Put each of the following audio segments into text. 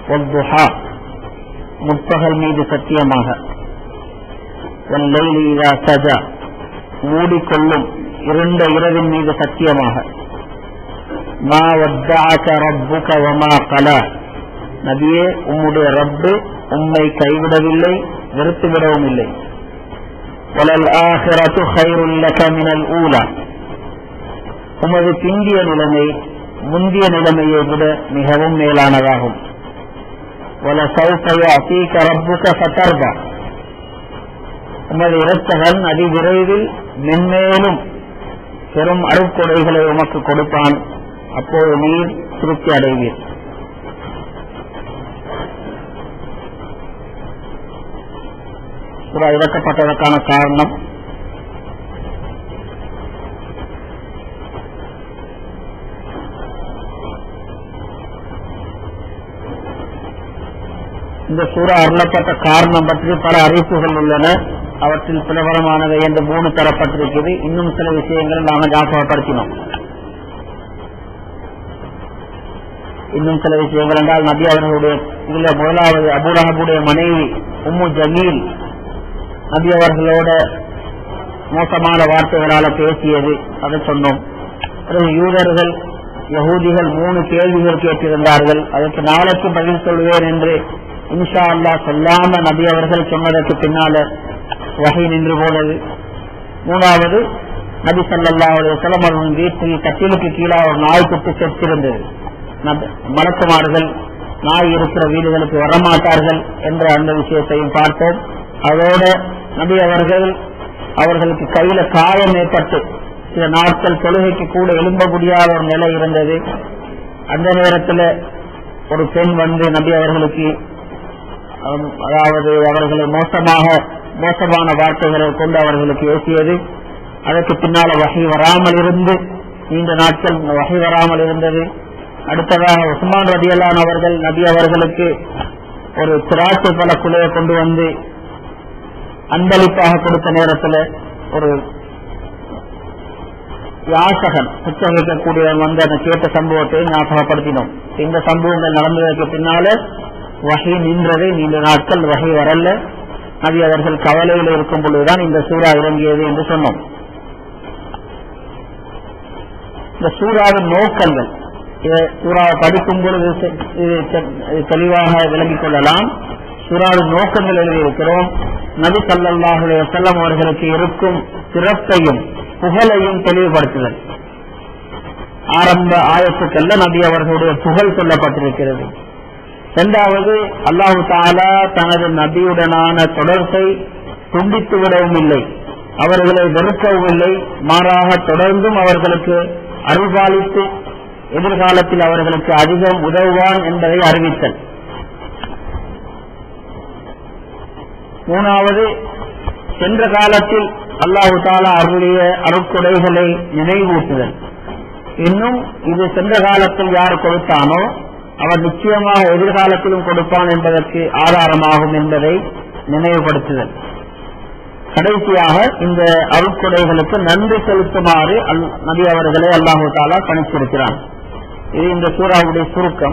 والضحى முற்பகல் மீது சத்தியமாக والليل إذا سجى மூடிக்கொள்ளும் இருண்ட இரவின் மீது சத்தியமாக மா வத்தாக்க ரப்புக வமா கலா நபியே உம்முடைய ரப்பு உம்மை கைவிடவில்லை வெறுத்துவிடவும் இல்லை வலல் ஆஹிரத்து ஹைருல் லக மினல் ஊலா உமது பிந்திய நிலைமை முந்திய நிலைமையை விட மிகவும் மேலானதாகும் வல சௌஃபய அசீக ரப்புக ஃபதர்தா உமது இரத்தகன் அதிவிரைவில் மென்மேலும் பெரும் அருட்கொடைகளை உமக்கு கொடுப்பான் அப்போது நீர் திருப்தி அடைவீர் சுறா இறக்கப்பட்டதற்கான காரணம் இந்த சூறா அருளப்பட்ட காரணம் பற்றி பல அறிவிப்புகள் உள்ளன அவற்றில் பிரபலமானவை என்று மூணு தரப்பட்டிருக்கிறது இன்னும் சில விஷயங்களை நாங்கள் ஞாபகப்படுத்தினோம் இன்னும் சில விஷயங்கள் என்றால் நபி அவர்களுடைய இதுல முதலாவது அபுரஹபுடைய மனைவி உம்மு ஜமீல் நபி அவர்களோட மோசமான வார்த்தைகளால பேசியது அதை சொன்னோம் பிறகு யூதர்கள் யகூதிகள் மூணு கேள்விகள் கேட்டிருந்தார்கள் அதற்கு நாளைக்கு பதில் சொல்வேன் என்று இன்ஷா அல்லா சொல்லாம நபி அவர்கள் சொன்னதற்கு பின்னால வகை நின்று போனது மூணாவது நபி சல்லா செல்லம் அவர்களின் வீட்டில் கட்டிலுக்கு கீழே ஒரு நாய் குத்து செத்திருந்தது மலக்குமார்கள் நாய் இருக்கிற வீடுகளுக்கு வரமாட்டார்கள் என்ற அந்த விஷயத்தையும் பார்த்தோம் அதோட நபி அவர்கள் அவர்களுக்கு கையில காயம் ஏற்பட்டு சில நாட்கள் தொழுகைக்கு கூட எழும்ப முடியாத ஒரு நிலை இருந்தது அந்த நேரத்தில் ஒரு பெண் வந்து நபி அவர்களுக்கு அதாவது அவர்களை மோசமாக மோசமான வார்த்தைகளை கொண்டு அவர்களுக்கு ஏசியது அதற்கு பின்னால வகை வராமல் இருந்து நீண்ட நாட்கள் வகை வராமல் இருந்தது அடுத்ததாக உஸ்மான் ரதியல்லான் அவர்கள் நபி அவர்களுக்கு ஒரு திராட்சை பல குலையை கொண்டு வந்து அன்பளிப்பாக கொடுத்த நேரத்தில் ஒரு யாசகன் புத்தகிக்கக்கூடியவன் வந்து அந்த கேட்ட சம்பவத்தை ஞாபகப்படுத்தினோம் இந்த சம்பவங்கள் நடந்ததற்கு பின்னால வகை நின்றது நீண்ட நாட்கள் வகை வரல நபி அவர்கள் கவலையில் இருக்கும் பொழுதுதான் இந்த சூறா இறங்கியது என்று சொன்னோம் இந்த சூறாவின் நோக்கங்கள் சூறாவை படிக்கும் பொழுது தெளிவாக விளங்கிக் கொள்ளலாம் சூறாவின் நோக்கங்கள் எழுதியிருக்கிறோம் நபி சல்லாஹ் செல்லம் அவர்களுக்கு இருக்கும் சிறப்பையும் புகழையும் தெளிவுபடுத்துதல் ஆரம்ப ஆயத்துக்கல்ல நபி அவர்களுடைய புகழ் சொல்லப்பட்டிருக்கிறது இரண்டாவது அல்லாஹு தாலா தனது நபியுடனான தொடர்பை துண்டித்து விடவும் இல்லை அவர்களை வெறுக்கவும் இல்லை மாறாக தொடர்ந்தும் அவர்களுக்கு அருள்பாலித்து எதிர்காலத்தில் அவர்களுக்கு அதிகம் உதவுவான் என்பதை அறிவித்தல் மூணாவது சென்ற காலத்தில் அல்லாஹு தாலா அருளிய அருட்கொடைகளை நினைவூட்டுதல் இன்னும் இது சென்ற காலத்தில் யார் கொடுத்தானோ அவர் நிச்சயமாக எதிர்காலத்திலும் கொடுப்பான் என்பதற்கு ஆதாரமாகும் என்பதை நினைவுபடுத்துதல் கடைசியாக இந்த அருட்கொடைகளுக்கு நன்றி செலுத்துமாறு நபி அவர்களை அல்லாஹு தாலா பணித்திருக்கிறான் இது இந்த சூறாவுடைய சுருக்கம்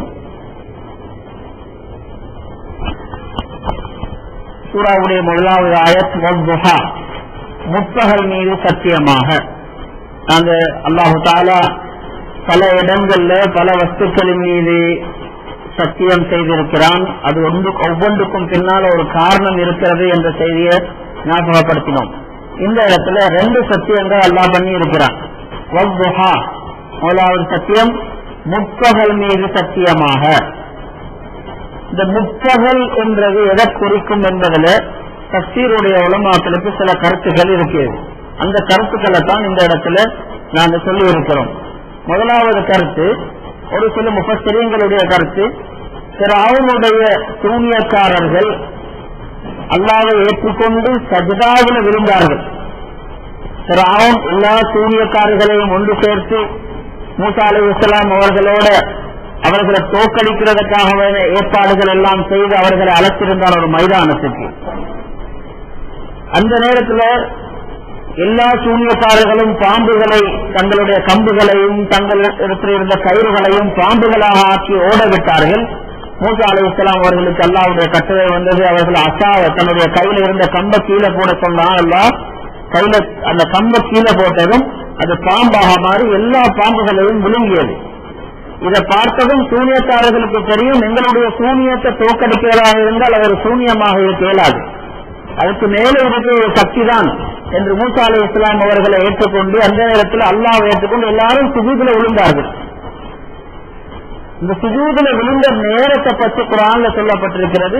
சூறாவுடைய முதலாவது ஆயத் வல்துஹா முற்பகல் மீது சத்தியமாக அந்த அல்லாஹு தாலா பல இடங்கள்ல பல வஸ்துக்களின் மீது சத்தியம் செய்திருக்கிறான் அது ஒன்று ஒவ்வொன்றுக்கும் பின்னால் ஒரு காரணம் இருக்கிறது என்ற செய்தியை ஞாபகப்படுத்தினோம் இந்த இடத்துல ரெண்டு சத்தியங்கள் அல்லாஹ் பண்ணி இருக்கிறான் முதலாவது சத்தியம் முற்பகல் மீது சத்தியமாக இந்த முற்பகல் என்றது எதை குறிக்கும் என்பதில் தப்சீருடைய உலமாக்களுக்கு சில கருத்துக்கள் இருக்கிறது அந்த கருத்துக்களை தான் இந்த இடத்துல நாங்க சொல்லி இருக்கிறோம் முதலாவது கருத்து ஒரு சில முப்பஸ்திரியங்களுடைய கருத்து அவனுடைய சூனியக்காரர்கள் அல்லாவை ஏற்றுக்கொண்டு சஜிதாவில் விழுந்தார்கள் அவன் எல்லா சூனியக்காரர்களையும் ஒன்று சேர்த்து மூசா அலி இஸ்லாம் அவர்களோட அவர்களை தோக்கடிக்கிறதுக்காக ஏற்பாடுகள் எல்லாம் செய்து அவர்களை அழைத்திருந்தார் ஒரு மைதானத்துக்கு அந்த நேரத்தில் எல்லா சூனியக்காரர்களும் பாம்புகளை தங்களுடைய கம்புகளையும் தங்கள் இடத்தில் இருந்த கயிறுகளையும் பாம்புகளாக ஆக்கி ஓட விட்டார்கள் மூசா அலி இஸ்லாம் அவர்களுக்கு அல்லாவுடைய கட்டளை வந்தது அவர்கள் அசாவை தன்னுடைய கையில இருந்த கம்ப கீழே போட சொன்னான் அல்லாஹ் கையில அந்த கம்ப கீழே போட்டதும் அது பாம்பாக மாறி எல்லா பாம்புகளையும் விழுங்கியது இதை பார்த்ததும் சூனியக்காரர்களுக்கு தெரியும் எங்களுடைய சூனியத்தை தோக்கடிக்கிறதாக இருந்தால் அவர் சூனியமாக இருக்க இயலாது அதுக்கு மேலே இருக்கிற ஒரு சக்தி தான் என்று மூசா அலி இஸ்லாம் அவர்களை ஏற்றுக்கொண்டு அந்த நேரத்தில் அல்லாஹ் ஏற்றுக்கொண்டு எல்லாரும் சுஜூதுல விழுந்தார்கள் இந்த சுஜூதுல விழுந்த நேரத்தை பற்றி குரான்ல சொல்லப்பட்டிருக்கிறது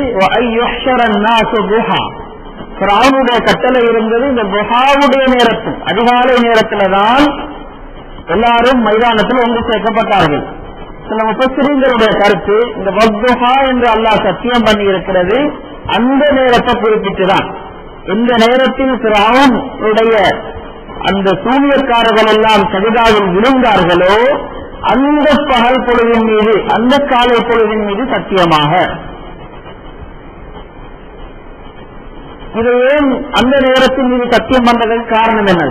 குரானுடைய கட்டளை இருந்தது இந்த குஹாவுடைய நேரத்தில் அதிகாலை நேரத்துல தான் எல்லாரும் மைதானத்தில் ஒன்று சேர்க்கப்பட்டார்கள் சில முப்பத்திரிங்களுடைய கருத்து இந்த வத்ஹா என்று அல்லாஹ் சத்தியம் பண்ணி இருக்கிறது அந்த நேரத்தை குறிப்பிட்டுதான் எந்த நேரத்தில் உடைய அந்த சூனியக்காரர்கள் எல்லாம் சஜிதாவில் விழுந்தார்களோ அந்த பகல் பொழுதின் மீது அந்த காலை பொழுதின் மீது சத்தியமாக இதை ஏன் அந்த நேரத்தின் மீது சத்தியம் பண்றதற்கு காரணம் என்ன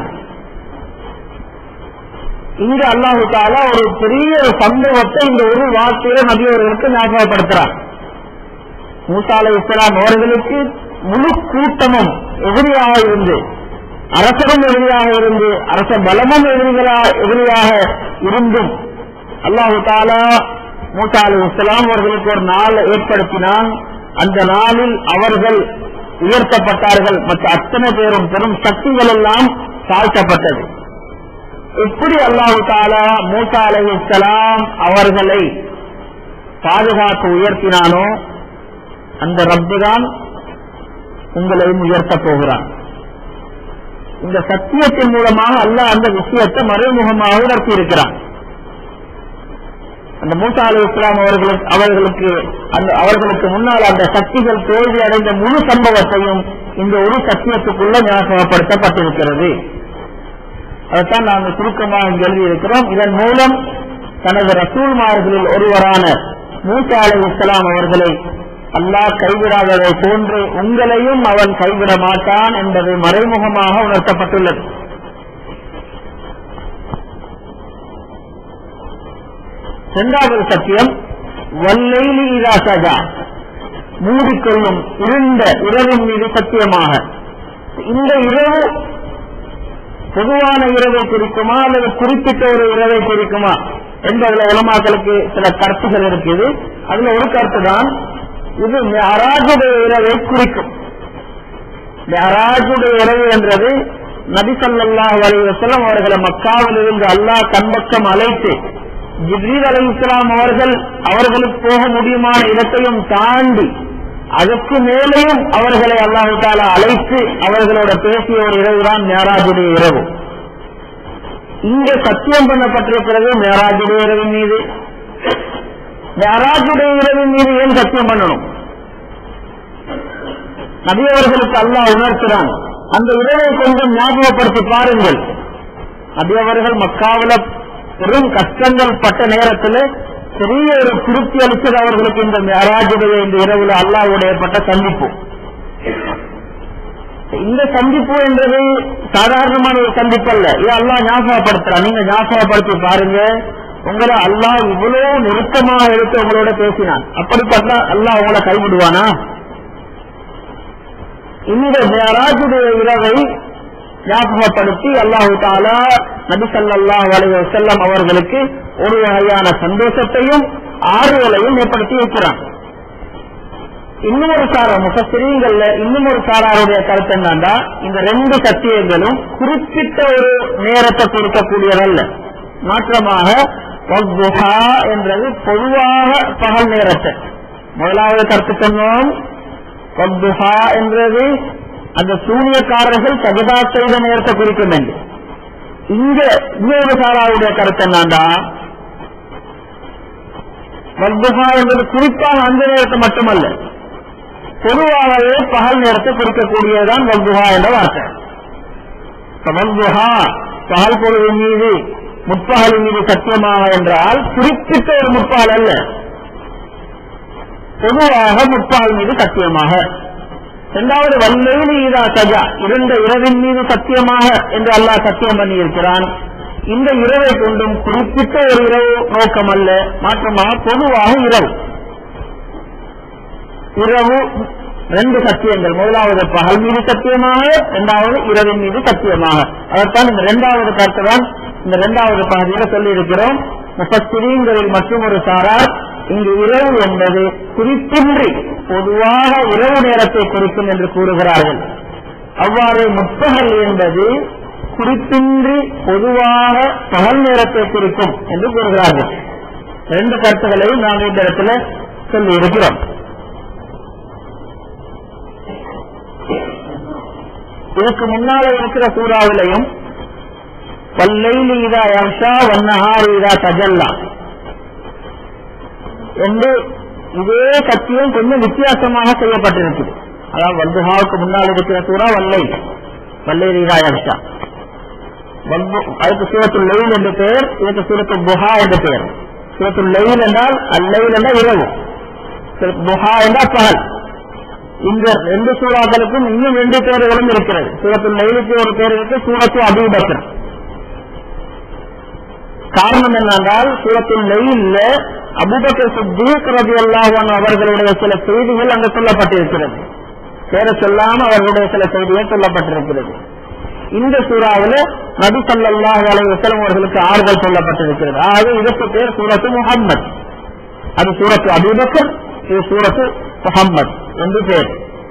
இங்க அல்லாஹு தாலா ஒரு பெரிய ஒரு சம்பவத்தை இந்த ஒரு வார்த்தையை நபியவர்களுக்கு ஞாபகப்படுத்துறார் மூசா அலை இஸ்லாம் அவர்களுக்கு முழு கூட்டமும் எதிரியாக இருந்து அரசரும் எதிரியாக இருந்து அரச பலமும் எதிரிகளா எதிரியாக இருந்தும் அல்லாஹு தாலா மூசா அலி இஸ்லாம் அவர்களுக்கு ஒரு நாள் ஏற்படுத்தினான் அந்த நாளில் அவர்கள் உயர்த்தப்பட்டார்கள் மற்ற அத்தனை பேரும் பெரும் சக்திகள் எல்லாம் தாழ்த்தப்பட்டது எப்படி அல்லாஹு தாலா மூசா அலி இஸ்லாம் அவர்களை பாதுகாத்து உயர்த்தினானோ அந்த ரப்பு தான் உங்களையும் உயர்த்தப் போகிறான் இந்த சத்தியத்தின் மூலமாக அல்லாஹ் அந்த விஷயத்தை மறைமுகமாக உணர்த்தி இருக்கிறான் அந்த மூசா அலி இஸ்லாம் அவர்களுக்கு அவர்களுக்கு அந்த அவர்களுக்கு முன்னால் அந்த சக்திகள் தோல்வி அடைந்த முழு சம்பவத்தையும் இந்த ஒரு சத்தியத்துக்குள்ள ஞாபகப்படுத்தப்பட்டிருக்கிறது அதைத்தான் நாங்கள் சுருக்கமாக இங்கு எழுதியிருக்கிறோம் இதன் மூலம் தனது ரசூல்மார்களில் ஒருவரான மூசா அலி இஸ்லாம் அவர்களை அல்லாஹ் கைவிடாததை போன்று உங்களையும் அவன் கைவிட மாட்டான் என்பது மறைமுகமாக உணர்த்தப்பட்டுள்ளது இரண்டாவது சத்தியம் வல்லைலி இதா சஜா மூடிக்கொள்ளும் இருண்ட இரவின் மீது சத்தியமாக இந்த இரவு பொதுவான இரவை குறிக்குமா அல்லது குறிப்பிட்ட ஒரு இரவை குறிக்குமா என்பதுல உலமாக்களுக்கு சில கருத்துகள் இருக்குது அதுல ஒரு கருத்து தான் இது மெஹராஜுடைய இரவை குறிக்கும் மெஹராஜுடைய இரவு என்றது நபி ஸல்லல்லாஹு அலைஹி வஸல்லம் அவர்களை மக்காவில் இருந்து அல்லாஹ் கண்பக்கம் அழைத்து ஜிப்ரீல் அலி இஸ்லாம் அவர்கள் அவர்களுக்கு போக முடியுமான இடத்தையும் தாண்டி அதற்கு மேலேயும் அவர்களை அல்லாஹு தாலா அழைத்து அவர்களோட பேசிய ஒரு இரவுதான் மேராஜுடைய இரவு இங்க சத்தியம் பண்ணப்பட்டிருக்கிறது மேராஜுடைய இரவின் மீது மேராஜுடைய இரவின் மீது ஏன் சத்தியம் பண்ணணும் நபி அவர்களுக்கு அல்லாஹ் உணர்த்துறான் அந்த இரவை கொஞ்சம் ஞாபகப்படுத்தி பாருங்கள் நபி அவர்கள் மக்காவில பெரும் கஷ்டங்கள் பட்ட நேரத்தில் பெரிய ஒரு திருப்தி அளித்தது அவர்களுக்கு இந்த மேராஜுடைய இந்த இரவுல அல்லாஹ்வுடைய ஏற்பட்ட சந்திப்பு இந்த சந்திப்பு என்றது சாதாரணமான ஒரு சந்திப்பு அல்ல இது அல்லாஹ் ஞாபகப்படுத்துறான் நீங்க ஞாபகப்படுத்தி பாருங்க உங்களை அல்லாஹ் இவ்வளவு நெருக்கமாக எடுத்து உங்களோட பேசினான் அப்படிப்பட்ட அல்லாஹ் உங்களை கைவிடுவானா இந்த மேராஜுடைய இரவை ஞாபகப்படுத்தி அல்லாஹு தாலா நபி ஸல்லல்லாஹு அலைஹி வஸல்லம் அவர்களுக்கு ஒரு வகையான சந்தோஷத்தையும் ஆறுதலையும் ஏற்படுத்தி வைக்கிறான் இன்னும் ஒரு சார முகசிரியங்கள்ல இன்னும் ஒரு சாராருடைய கருத்து என்னன்னா இந்த ரெண்டு சத்தியங்களும் குறிப்பிட்ட ஒரு நேரத்தை கொடுக்கக்கூடியதல்ல மாற்றமாக வத்துஹா என்றது பொதுவாக பகல் நேரத்தை முதலாவது கருத்து சொன்னோம் வத்துஹா என்றது அந்த சூனியக்காரர்கள் சஜதா செய்த நேரத்தை குறிக்கும் என்று இங்க இன்னொரு சாராவுடைய கருத்து என்னண்டா வத்துஹா என்பது குறிப்பாக அந்த நேரத்தை மட்டுமல்ல பொதுவாகவே பகல் நேரத்தை குறிக்கக்கூடியதுதான் வல்துஹா என்ற வார்த்தை வல்துஹா பகல் பொழுதின் மீது முற்பகலின் மீது சத்தியமாக என்றால் குறிப்பிட்ட ஒரு முற்பகல் அல்ல பொதுவாக முற்பகல் மீது சத்தியமாக இரண்டாவது வல்லையில் ஈதா சஜா இரண்ட இரவின் மீது சத்தியமாக என்று அல்லாஹ் சத்தியம் பண்ணி இருக்கிறான் இந்த இரவை கொண்டும் குறிப்பிட்ட ஒரு இரவு நோக்கம் அல்ல மாற்றமாக பொதுவாக இரவு இரவு ரெண்டு சத்தியங்கள் முதலாவது பகல் மீது சத்தியமாக இரண்டாவது இரவின் மீது சத்தியமாக அதைத்தான் இந்த இரண்டாவது கருத்து தான் இந்த இரண்டாவது பகுதியில் சொல்லி இருக்கிறோம் முப்பத்திரிங்களில் மற்றும் ஒரு சாரார் இங்கு இரவு என்பது குறிப்பின்றி பொதுவாக இரவு நேரத்தை குறிக்கும் என்று கூறுகிறார்கள் அவ்வாறு முற்பகல் என்பது குறிப்பின்றி பொதுவாக பகல் நேரத்தை குறிக்கும் என்று கூறுகிறார்கள் ரெண்டு கருத்துக்களையும் நாம் இந்த இடத்துல சொல்லி இருக்கிறோம் இதுக்கு முன்னால இருக்கிற சூறாவிலையும் வல்லைலி இதா யர்ஷா வன்னஹாரி இதா தஜல்லா என்று இதே சத்தியம் கொஞ்சம் வித்தியாசமாக செய்யப்பட்டிருக்குது அதாவது வல்துஹாவுக்கு முன்னால் இருக்கிற சூறா வல்லை வல்லை இதா யர்ஷா அதுக்கு சூரத்துல் லெயில் என்ற பெயர் இதுக்கு சூரத்து புஹா என்ற பெயர் சூரத்துல் லெயில் என்றால் அல்லைல் என்றால் இரவு புஹா என்றால் பகல் இந்த ரெண்டு சூறாக்களுக்கும் இன்னும் ரெண்டு பேர்களும் இருக்கிறது சூரத்து லெயிலுக்கு ஒரு பேர் இருக்கு சூரத்து அபூபக்கர் காரணம் என்னென்றால் சூரத்தில் லெயில்ல அபுபக்கர் சித்தீக் ரதி அல்லாஹன் அவர்களுடைய சில செய்திகள் அங்கு சொல்லப்பட்டிருக்கிறது பேர சொல்லாம அவர்களுடைய சில செய்திகள் சொல்லப்பட்டிருக்கிறது இந்த சூறாவில் நபி சல்லாஹ் அலி வசலம் அவர்களுக்கு ஆறுதல் சொல்லப்பட்டிருக்கிறது ஆகவே இதற்கு பேர் சூரத்து முகம்மது அது சூரத்து அபுபக்கர் இது சூரத்து முகம்மது என்று பேர்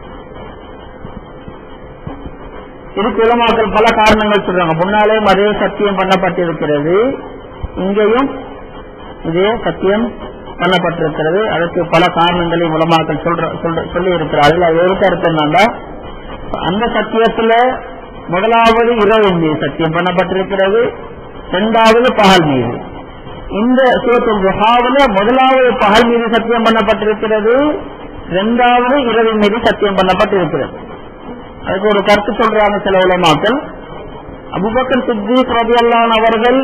இதுக்கு உலமாக்கள் பல காரணங்கள் சொல்றாங்க முன்னாலேயும் அதே சத்தியம் பண்ணப்பட்டிருக்கிறது இங்கேயும் இதே சத்தியம் பண்ணப்பட்டிருக்கிறது அதற்கு பல காரணங்களை உலமாக்கள் சொல்ற சொல்ற- சொல்லி இருக்கிறார்கள் அது ஒரு கருத்து என்னன்னா அந்த சத்தியத்துல முதலாவது இரவின் மீது சத்தியம் பண்ணப்பட்டிருக்கிறது இரண்டாவது பகல் மீது இந்த சூரத்துல் துஹாவுல முதலாவது பகல் மீது சத்தியம் பண்ணப்பட்டிருக்கிறது இரண்டாவது இரவின் மீது சத்தியம் பண்ணப்பட்டிருக்கிறது அதுக்கு ஒரு கருத்து சொல்றாங்க சில உலமாக்கள் அபுபக்கர் சித்திக் ரதியல்லான் அவர்கள்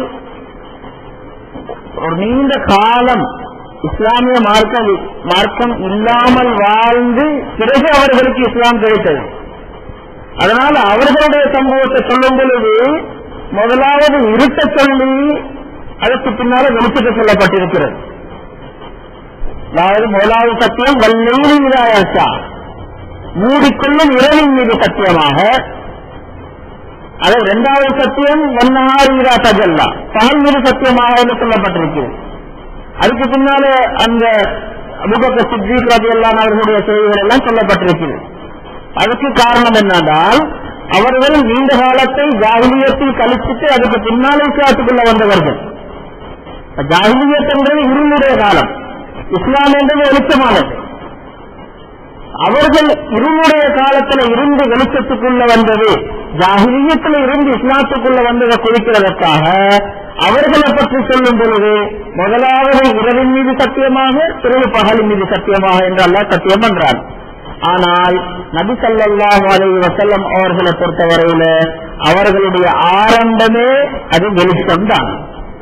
ஒரு நீண்ட காலம் இஸ்லாமிய மார்க்கம் மார்க்கம் இல்லாமல் வாழ்ந்து பிறகு அவர்களுக்கு இஸ்லாம் கிடைத்தது அதனால அவர்களுடைய சம்பவத்தை சொல்லும் பொழுது முதலாவது இருட்ட சொல்லி அதற்கு பின்னால வெளிச்சத்தை சொல்லப்பட்டிருக்கிறது அதாவது முதலாவது சத்தியம் வல்லெயில் இதாயாச்சா மூடிக்கொள்ளும் இரவின் மீது சத்தியமாக அது இரண்டாவது சத்தியம் வண்ணாரீரா தஜல்லா பகல் மீது சத்தியமாக என்று சொல்லப்பட்டிருக்கிறது அதுக்கு பின்னால அந்த அபுபக்க சித்திக் ரதி எல்லாம் அவர்களுடைய செய்திகள் எல்லாம் சொல்லப்பட்டிருக்கிறது அதுக்கு காரணம் என்னென்றால் அவர்கள் நீண்ட காலத்தை ஜாகிலியத்தில் கழிச்சிட்டு அதுக்கு பின்னால் இஸ்லாத்துக்குள்ள வந்தவர்கள் ஜாகிலியத் என்பது இருளுடைய காலம் இஸ்லாம் என்பது வெளிச்சமானது அவர்கள் இருளுடைய காலத்துல இருந்து வெளிச்சத்துக்குள்ள வந்தது ஜாகிலியத்துல இருந்து இஸ்லாத்துக்குள்ள வந்ததை குறிக்கிறதற்காக அவர்களை பற்றி சொல்லும் பொழுது முதலாவது இரவின் மீது சத்தியமாக பிறகு பகலின் மீது சத்தியமாக என்று அல்லாஹ் சத்தியம் பண்றார் ஆனால் நபி ஸல்லல்லாஹு அலைஹி வஸல்லம் அவர்களை பொறுத்தவரையில அவர்களுடைய ஆரம்பமே அது வெளிச்சம் தான்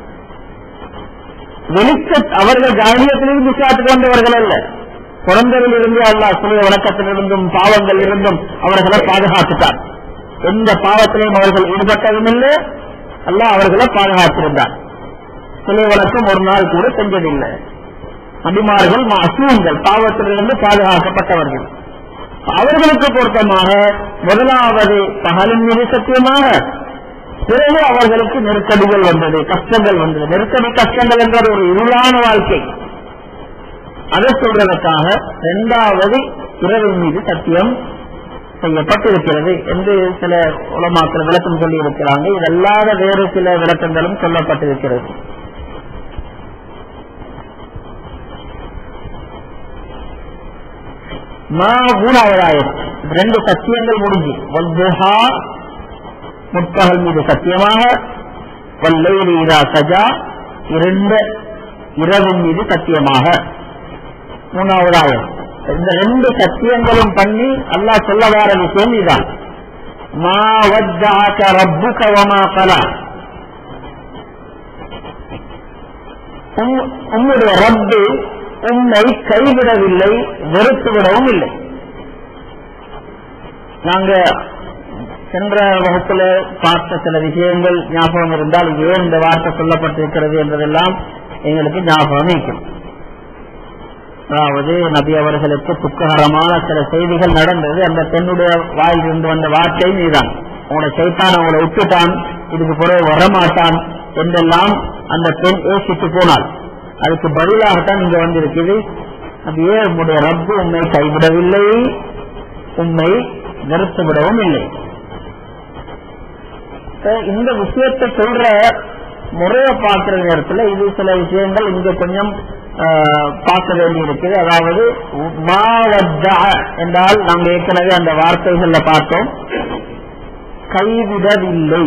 வெளிச்ச அவர்கள் ஜாகியத்திலிருந்து இஸ்லாத்துக்கு வந்தவர்கள் அல்ல குழந்தைகளிலிருந்து அல்லாஹ் சுய வழக்கத்திலிருந்தும் பாவங்கள் இருந்தும் அவர்களை பாதுகாத்துட்டார் எந்த பாவத்திலையும் அவர்கள் ஈடுபட்டதும் இல்லை அல்லாஹ் அவர்களை பாதுகாத்திருந்தார் சிலை வழக்கம் ஒரு நாள் கூட செஞ்சதில்லை நபிமார்கள் அசூங்கள் பாவத்திலிருந்து பாதுகாக்கப்பட்டவர்கள் அவர்களுக்கு பொருத்தமாக முதலாவது பகலின் மீது சத்தியமாக பிறகு அவர்களுக்கு நெருக்கடிகள் வந்தது கஷ்டங்கள் வந்தது நெருக்கடி கஷ்டங்கள் என்றது ஒரு இருளான வாழ்க்கை அதை சொல்றதற்காக இரண்டாவது இரவின் மீது சத்தியம் செய்யப்பட்டிருக்கிறது என்று சில உலமாக்கள் விளக்கம் சொல்லி இருக்கிறாங்க இதல்லாத வேறு சில விளக்கங்களும் சொல்லப்பட்டிருக்கிறது மா மூணாவதாயிரம் ரெண்டு சத்தியங்கள் முடிஞ்சு வல்துஹா முற்பகல் மீது சத்தியமாக வல்லைலி இதா சஜா இரண்டு இரவின் மீது சத்தியமாக மூணாவதாயிரம் இந்த ரெண்டு சத்தியங்களும் பண்ணி அல்லாஹ் சொல்ல வர விஷயம் இதான் மா வஜ்ஜாக ரப்புக வமா கலா உம்- உம்முடைய ரப்பு உம்மை கைவிடவில்லை வெறுத்து விடவும் இல்லை நாங்க சென்ற வகுப்புல பார்த்த சில விஷயங்கள் ஞாபகம் இருந்தால் ஏன் இந்த வார்த்தை சொல்லப்பட்டிருக்கிறது என்பதெல்லாம் எங்களுக்கு ஞாபகம் இருக்கும் அதாவது நபி அவர்களுக்கு துக்ககரமான சில செய்திகள் நடந்தது அந்த பெண்ணுடைய வாயிலிருந்து வந்த வார்த்தை நீதான் உங்களோட சைத்தான் அவங்களை விட்டுட்டான் இதுக்கு பிறகு வரமாட்டான் என்றெல்லாம் அந்த பெண் யோசித்து போனாள் அதுக்கு பதிலாகத்தான் இங்க வந்திருக்குது அது ஏன் உங்களுடைய ரப்பு உண்மை கைவிடவில்லை உண்மை நிறுத்தி விடவும் இல்லை இப்ப இந்த விஷயத்தை சொல்ற முறையை பார்க்கிற நேரத்துல இது சில விஷயங்கள் இங்க கொஞ்சம் ஆஹ், பார்க்க வேண்டி இருக்குது அதாவது மாவத்தா என்றால் நாம் ஏற்கனவே அந்த வார்த்தைகள்ல பார்த்தோம் கைவிடவில்லை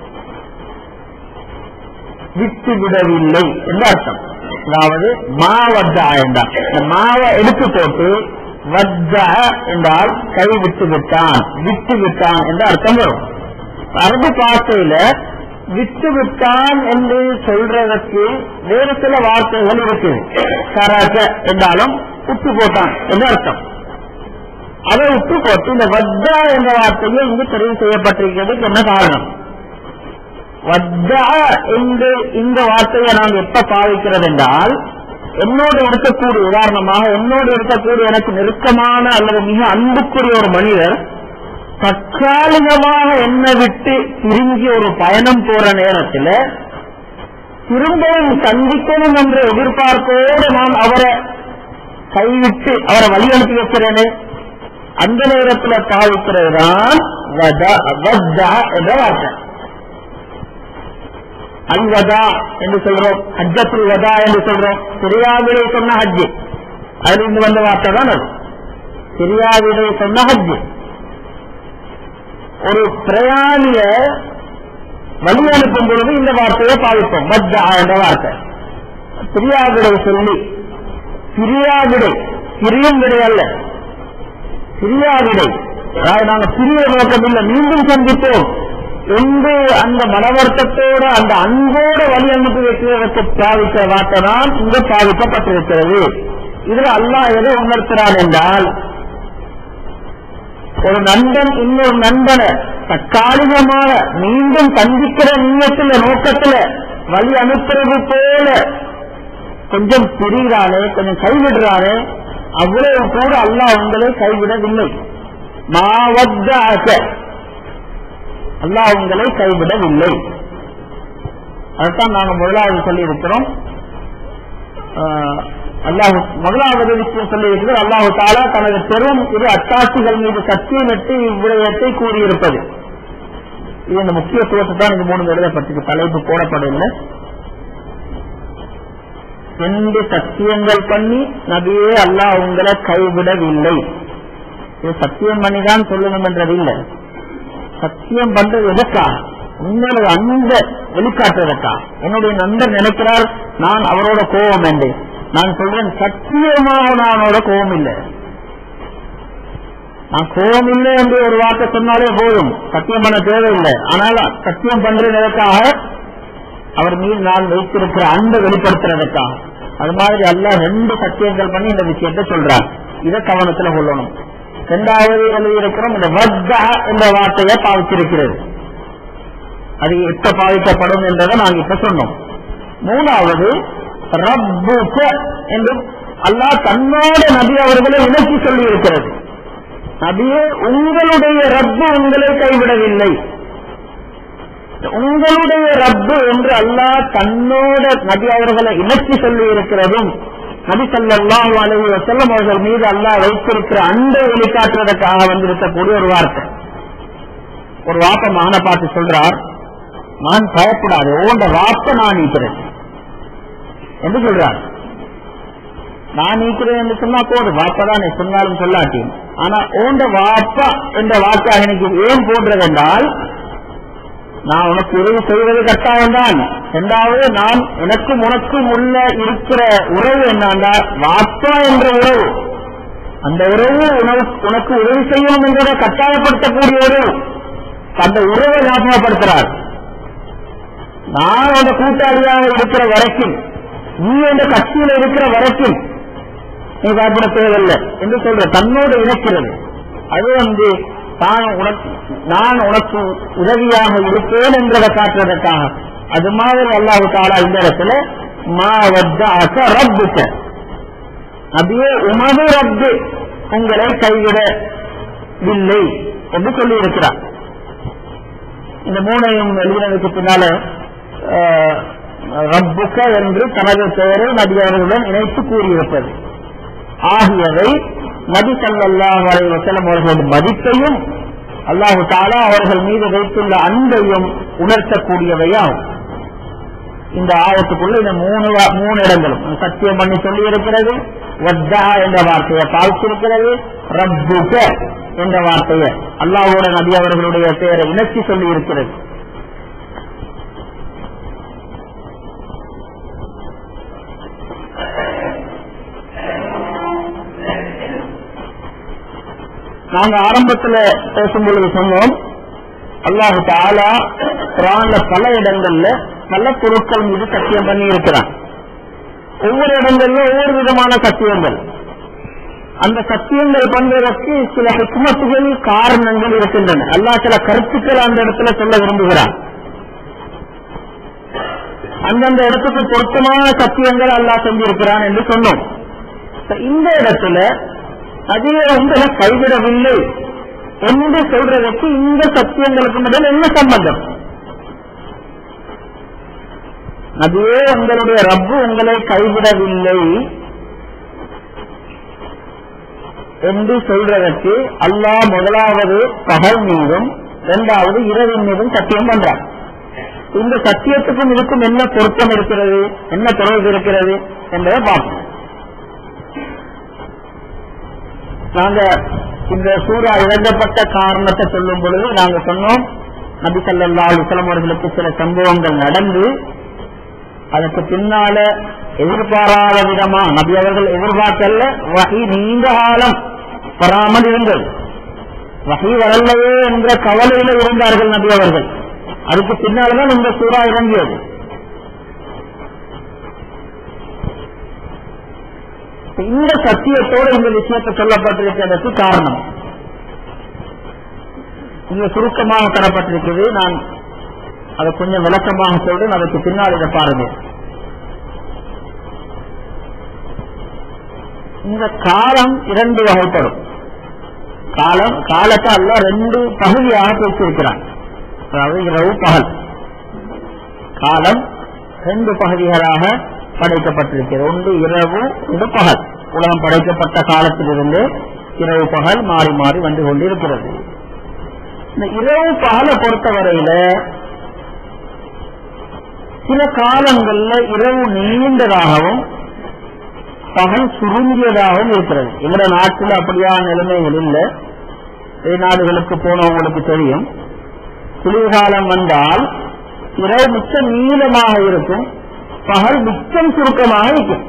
விட்டு விடவில்லை என்று அர்த்தம் அதாவது மாவத்தா என்றால் இந்த மாவை எடுத்து போட்டு வத்தா என்றால் கை விட்டு விட்டான் விட்டு விட்டான் என்று அர்த்தம் வரும் அரபு பாஷையில விட்டு விட்டான் என்று சொல்றதற்கு வேறு சில வார்த்தைகள் இருக்கு கரக என்றாலும் விட்டு போட்டான் என்று அர்த்தம் அதை விட்டு போட்டு இந்த வத்தா என்ற வார்த்தையை இங்கு தெரிவு செய்யப்பட்டிருக்கிறதுக்கு என்ன காரணம் வத்தா என்று இந்த வார்த்தையை நாம் எப்ப பாவிக்கிறது என்றால் என்னோடு இருக்கக்கூடிய உதாரணமாக என்னோடு இருக்கக்கூடிய எனக்கு நெருக்கமான அல்லது மிக அன்புக்குரிய ஒரு மனிதர் தற்காலிகமாக என்னை விட்டு பிரிஞ்சு ஒரு பயணம் போற நேரத்தில் திரும்பவும் சந்திக்கணும் என்ற எதிர்பார்ப்போடு நான் அவரை கைவிட்டு அவரை வழி அனுப்பி வைக்கிறேனே அந்த நேரத்தில் பாவிக்கிறது தான் என்ற வார்த்தை அல்வதா என்று சொல்றோம் ஹஜ்ஜத்துல் வதா என்று சொல்றோம் சிரியாவிலே சொன்ன ஹஜ்ஜு அதுல இருந்து வந்த வார்த்தை தான் அது சிரியாவிலே சொன்ன ஹஜ்ஜு ஒரு பிரயாணிய வழி அனுப்பும் பொழுது இந்த வார்த்தையை பாவிப்போம் வத்தா என்ற வார்த்தை சிரியாவிடை சொல்லி சிரியாவிடை சிறியும் விடை அல்ல சிரியாவிடை அதாவது நாங்கள் சிறிய நோக்கம் இல்லை மீண்டும் சந்திப்போம் என்று அந்த மனவர்த்தத்தோட அந்த அன்போட வழி அனுப்பி வைக்கிறதற்கு பாவித்த வார்த்தை தான் இங்க பாவிக்கப்பட்டிருக்கிறது இதுல அல்லாஹ் எதை உணர்த்துறான் என்றால் ஒரு நண்பன் இன்னொரு நண்பனை தற்காலிகமாக மீண்டும் சந்திக்கிற நீயத்துல நோக்கத்துல வழி அனுப்புறது போல கொஞ்சம் பிரிகிறானே கொஞ்சம் கைவிடுறானே அவ்வளவு கூட அல்லாஹ் உங்களை கைவிடவில்லை மாவத்த அல்லாஹ் உங்களை கைவிடவில்லை அதைத்தான் நாங்க முதலாவது சொல்லி இருக்கிறோம் அல்லாஹ் முதலாவது விஷயம் சொல்லி இருக்கிறது அல்லாஹு தாலா தனது பெரும் இரு அத்தாட்சிகள் மீது சத்தியமிட்டு இவ்விடயத்தை கூறியிருப்பது இது இந்த முக்கியத்துவத்தை தான் இந்த மூணு எழுதப்பட்டிருக்கு தலைப்பு போடப்படவில்லை ரெண்டு சத்தியங்கள் பண்ணி நபியே அல்லாஹ் உங்களை கைவிடவில்லை இது சத்தியம் பண்ணி தான் சொல்லணும் என்றது இல்லை சத்தியம் பண்றது எதற்கா உங்களது அந்த வெளிக்காட்டுறதற்கா என்னுடைய நண்பர் நினைக்கிறார் நான் அவரோட கோபம் என்று நான் சொல்றேன் சத்தியமாக நான் அவனோட கோபம் இல்லை நான் கோபம் இல்லை என்று ஒரு வார்த்தை சொன்னாலே போதும் சத்தியம் பண்ண தேவையில்லை ஆனால் சத்தியம் பண்றதற்காக அவர் மீது நான் வைத்திருக்கிற அன்பை வெளிப்படுத்துறதுக்காக அது மாதிரி அல்ல ரெண்டு சத்தியங்கள் பண்ணி இந்த விஷயத்தை சொல்றார் இதை கவனத்துல கொள்ளணும் இரண்டாவது எழுதியிருக்கிறோம் இந்த வத்தா என்ற வார்த்தையை பாவிச்சிருக்கிறது அது எப்ப பாவிக்கப்படும் என்றதை நாங்கள் இப்ப சொன்னோம் மூணாவது ரப்புக என்று அல்லாஹ் தன்னோட நபி அவர்களை இணைச்சி சொல்லி இருக்கிறது நபியே உங்களுடைய ரப்பு உங்களை கைவிடவில்லை உங்களுடைய ரப்பு என்று அல்லாஹ் தன்னோட நபி அவர்களை இணைச்சி சொல்லி இருக்கிறதும் நபி சல்லாஹ் அலி வசல்லம் அவர்கள் மீது அல்லாஹ் வைத்திருக்கிற அன்பை வெளிக்காட்டுவதற்காக வந்திருக்கக்கூடிய ஒரு வார்த்தை ஒரு வாப்ப மகனை பார்த்து சொல்றார் நான் பயப்படாது ஓண்ட வாப்ப நான் நீக்கிறேன் என்று சொல்றார் நான் நீக்கிறேன் என்று சொன்னா போதும் வாப்பா தான் நீ சொன்னாலும் சொல்லாட்டி ஆனா ஓண்ட வாப்பா என்ற வாக்காக எனக்கு ஏன் போன்றது என்றால் நான் உனக்கு உதவி செய்வது கட்டாயம் தான் இரண்டாவது நான் எனக்கும் உனக்கும் உள்ள இருக்கிற உறவு என்னன்னா வாப்பா என்ற உறவு அந்த உறவு உனக்கு உனக்கு உதவி செய்யணும் என்பதை கட்டாயப்படுத்தக்கூடிய உறவு அந்த உறவை ஞாபகப்படுத்துறார் நான் அந்த கூட்டாளியாக இருக்கிற வரைக்கும் நீ அந்த கட்சியில் இருக்கிற வரைக்கும் நீ பயப்பட தேவையில்லை என்று சொல்ற தன்னோடு இணைக்கிறது அது வந்து தான் உனக்கு நான் உனக்கு உதவியாக இருப்பேன் என்றதை காட்டுவதற்காக அது மாதிரி அல்லாஹு தாலா இந்த இடத்துல மா வத்தாக்க ரப்புக்க நபியே உமது ரப்பு உங்களை கைவிடவில்லை என்று சொல்லி இருக்கிறார் இந்த மூணையும் எழுதினதுக்கு பின்னால அஹ், ரப்புக்க என்று தனது பெயரை நபி அவர்களுடன் இணைத்து கூறியிருப்பது ஆகியவை நபி ஸல்லல்லாஹு அலைஹி வஸல்லம் அவர்களின் மதிப்பையும் அல்லாஹு தாலா அவர்கள் மீது வைத்துள்ள அன்பையும் உணர்த்தக்கூடியவையாகும் இந்த ஆயத்துக்குள்ள இந்த மூணு வா- மூணு இடங்களும் சத்தியம் பண்ணி சொல்லி இருக்கிறது வத்தா என்ற வார்த்தையை பார்த்திருக்கிறது ரப்புக என்ற வார்த்தையை அல்லாஹ்வோட நபி அவர்களுடைய பெயரை இணைச்சி சொல்லி இருக்கிறது நாங்க ஆரம்பத்துல பேசும் பொழுது சொன்னோம் அல்லாஹு தாலா குரான்ல பல இடங்கள்ல பல பொருட்கள் மீது சத்தியம் பண்ணி இருக்கிறான் ஒவ்வொரு இடங்கள்ல ஒவ்வொரு விதமான சத்தியங்கள் அந்த சத்தியங்கள் பண்றதற்கு சில ஹிக்மத்துகள் காரணங்கள் இருக்கின்றன அல்லாஹ் சில கருத்துக்கள் அந்த இடத்துல சொல்ல விரும்புகிறான் அந்தந்த இடத்துக்கு பொருத்தமான சத்தியங்கள் அல்லாஹ் செஞ்சிருக்கிறான் என்று சொன்னோம் இப்ப இந்த இடத்துல அதிக உங்களை கைவிடவில்லை என்று சொல்றதற்கு இந்த சத்தியங்களுக்கு முதல் என்ன சம்பந்தம் அதுவே உங்களுடைய ரப்பு உங்களை கைவிடவில்லை என்று சொல்றதற்கு அல்லாஹ் முதலாவது பகல் மீதும் இரண்டாவது இரவின் மீதும் சத்தியம் பண்றார் இந்த சத்தியத்துக்கும் இதுக்கும் என்ன பொருத்தம் இருக்கிறது என்ன தொடர்பு இருக்கிறது என்பதை பார்ப்போம் நாங்க இந்த சூறா இழந்தப்பட்ட காரணத்தை சொல்லும் பொழுது நாங்க சொன்னோம் நபி ஸல்லல்லாஹு அலைஹி வஸல்லம் அவர்களுக்கு சில சம்பவங்கள் நடந்து அதற்கு பின்னால எதிர்பாராத விதமா நபி அவர்கள் எதிர்பார்க்கல வகை நீண்ட காலம் வராமல் இருந்தது வகை வரலையே என்ற கவலையில இருந்தார்கள் நபி அவர்கள் அதுக்கு பின்னால்தான் இந்த சூறா இறங்கியது இந்த சத்தியத்தோடு இந்த விஷயத்தை சொல்லப்பட்டிருக்கிறதுக்கு காரணம் இங்க சுருக்கமாக தரப்பட்டிருக்கிறது நான் அதை கொஞ்சம் விளக்கமாக சொல்றேன் அதற்கு பின்னால் இதை பாருங்க இந்த காலம் இரண்டு வகைப்படும் காலம் காலத்தை அல்ல ரெண்டு பகுதியாக பிரித்திருக்கிறான் அதாவது இரவு பகல் காலம் ரெண்டு பகுதிகளாக படைக்கப்பட்டிருக்கிறது ஒன்று இரவு ஒன்று பகல் உலகம் படைக்கப்பட்ட காலத்திலிருந்து இரவு பகல் மாறி மாறி வந்து கொண்டிருக்கிறது இந்த இரவு பகலை பொறுத்தவரையில சில காலங்கள்ல இரவு நீண்டதாகவும் பகல் சுருங்கியதாகவும் இருக்கிறது எங்கட நாட்டில் அப்படியான நிலைமைகள் இல்லை வெளிநாடுகளுக்கு போனவங்களுக்கு தெரியும் குளிர்காலம் வந்தால் இரவு மிச்சம் நீளமாக இருக்கும் பகல் மிச்சம் சுருக்கமாக இருக்கும்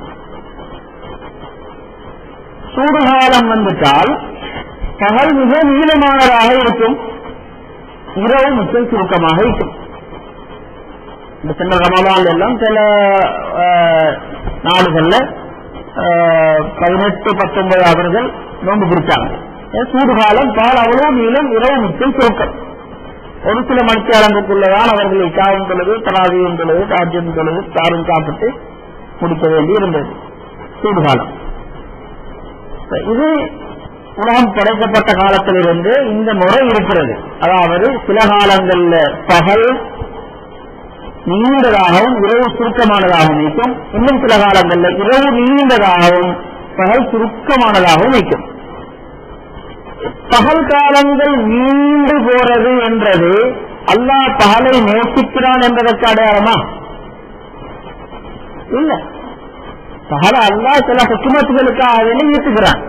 சூடுகாலம் வந்துட்டால் பகல் மிக நீளமானதாக இருக்கும் இரவு மிச்சம் சுருக்கமாக இருக்கும் இந்த சின்ன ரமலான் எல்லாம் சில ஆஹ், நாடுகள்ல ஆஹ், பதினெட்டு பத்தொன்பது அவர்கள் நோன்பு பிடிச்சாங்க ஏன் சூடுகாலம் பால் அவ்வளவு நீளம் இரவு மிச்சம் சுருக்கம் ஒரு சில மணிக்காலங்களுக்குள்ளதான் அவர்கள் இக்காவும் தொழுது தராவியும் தொழுது தாஜ்யம் தொழுது தாரும் சாப்பிட்டு முடிக்க வேண்டி இருந்தது சூடுகாலம் இது உலகம் படைக்கப்பட்ட காலத்திலிருந்து இந்த முறை இருக்கிறது அதாவது சில காலங்கள்ல பகல் நீண்டதாகவும் இரவு சுருக்கமானதாகவும் இருக்கும் இன்னும் சில காலங்கள்ல இரவு நீண்டதாகவும் பகல் சுருக்கமானதாகவும் இருக்கும் பகல் காலங்கள் நீண்டு போறது என்றது அல்லாஹ் பகலை நேசிக்கிறான் என்பதற்கு அடையாளமா இல்ல பகல அல்லாஹ் சில ஹுக்குமத்துகளுக்காக வெளியிட்டுகிறான்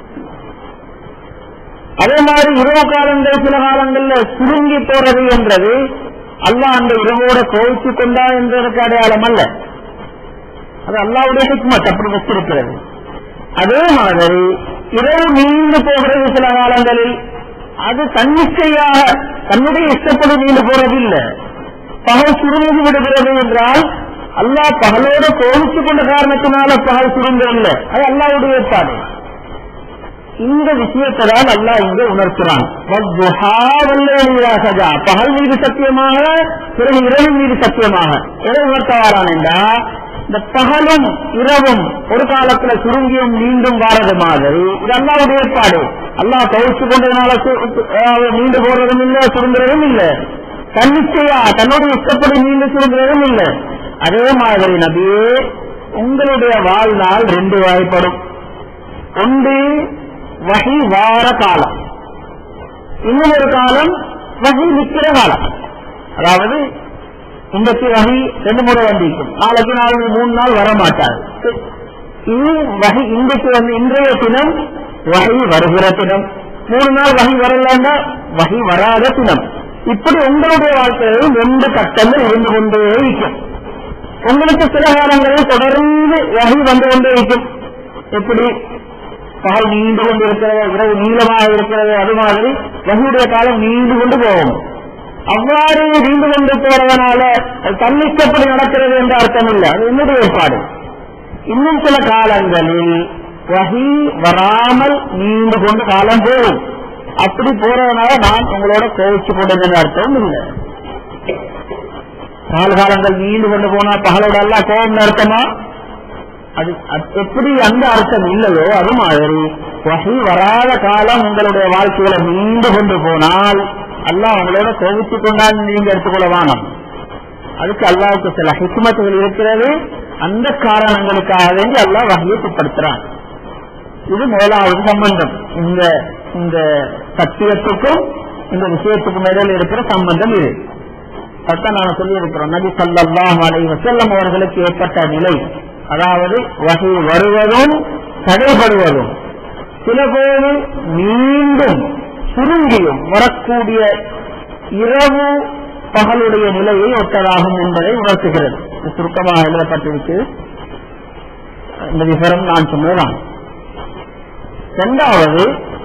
அதே மாதிரி இரவு காலங்கள் சில காலங்கள்ல சுருங்கி போறது என்றது அல்லாஹ் அந்த இரவோட கோவிச்சு கொண்டா என்பதற்கு அடையாளம் அல்ல அது அல்லாவுடைய ஹிக்மத் அப்படி வச்சிருக்கிறது அதே மாதிரி இரவு நீண்டு போகிறது சில காலங்களில் அது தன்னிச்சையாக தன்னுடைய இஷ்டப்படி நீண்டு போறது இல்லை பகல் சுருங்கி விடுகிறது என்றால் அல்லாஹ் பகலோட கோவிச்சு கொண்ட காரணத்தினால பகல் சுருங்கவில்லை அது அல்லாவுடைய ஏற்பாடு இந்த விஷயத்தை தான் அல்லாஹ் இங்கே உணர்த்துறான் வத்துஹா வல்லைலி இதா சஜா. பகல் மீது சத்தியமாக பிறகு இரவு மீது சத்தியமாக எதை உணர்த்தவாரான் என்றா இந்த பகலும் இரவும் ஒரு காலத்துல சுருங்கியும் மீண்டும் வாரது மாதிரி இது அல்லாவுடைய ஏற்பாடு அல்லாஹ் கழிச்சு கொண்டதுனால சு- சு- அதாவது மீண்டு போறதும் இல்லை சுருங்குறதும் இல்லை தன்னிச்சையா தன்னுடைய இஷ்டப்படி மீண்டு சுருங்குறதும் இல்லை அதே மாதிரி நபியே உங்களுடைய வாழ்நாள் ரெண்டு வகைப்படும் ஒன்று வகை வார காலம் இன்னும் ஒரு காலம் வகை நிற்கிற காலம் அதாவது இன்றைக்கு வகை ரெண்டு முறை வந்திருக்கும் நாளைக்கு நாளைக்கு மூணு நாள் வர மாட்டாது இது வகை இன்றைக்கு வந்து இன்றைய தினம் வகை வருகிற தினம் மூணு நாள் வகை வரலன்னா வகை வராத தினம் இப்படி உங்களுடைய வாழ்க்கையிலும் ரெண்டு கட்டங்கள் இருந்து கொண்டே இருக்கும் உங்களுக்கு சில காலங்களில் தொடர்ந்து வகை வந்து கொண்டே இருக்கும் எப்படி பகல் நீண்டு கொண்டு இருக்கிறது இரவு நீளமாக இருக்கிறது அது மாதிரி வகையுடைய காலம் நீண்டு கொண்டு போகும் அவ்வாறு நீண்டு கொண்டு போறதுனால அது தன்னிச்சப்படி நடக்கிறது என்ற அர்த்தம் இல்லை அது என்னுடைய ஏற்பாடு இன்னும் சில காலங்களில் வகி வராமல் நீண்டு கொண்டு காலம் போகும் அப்படி போறதுனால நான் உங்களோட கோவிச்சு கொண்டது அர்த்தம் இல்லை பகல் காலங்கள் நீண்டு கொண்டு போனா பகலோட எல்லாம் கோபம் அர்த்தமா அது அது எப்படி அந்த அர்த்தம் இல்லையோ அது மாதிரி வகை வராத காலம் உங்களுடைய வாழ்க்கையில நீண்டு கொண்டு போனால் அல்லாஹ் உங்களோட கோவிச்சு கொண்டாந்து நீங்க எடுத்துக்கொள்ள வேணாம் அதுக்கு அல்லாவுக்கு சில ஹிக்மத்துகள் இருக்கிறது அந்த காரணங்களுக்காக வேண்டி அல்லாஹ் வகையை பிற்படுத்துறான் இது முதலாவது சம்பந்தம் இந்த இந்த சத்தியத்துக்கும் இந்த விஷயத்துக்கும் இடையில இருக்கிற சம்பந்தம் இது அதான் நான் சொல்லி இருக்கிறோம் நபி ஸல்லல்லாஹு அலைஹி வஸல்லம் அவர்களுக்கு ஏற்பட்ட நிலை அதாவது வகை வருவதும் தடைபடுவதும் சில பேரு மீண்டும் சுருங்கியும் வரக்கூடிய இரவு பகலுடைய நிலையை ஒத்ததாகும் என்பதை உணர்த்துகிறது இது சுருக்கமாக எழுதப்பட்டிருக்கு இந்த விவரம் நான் சொன்னதான் இரண்டாவது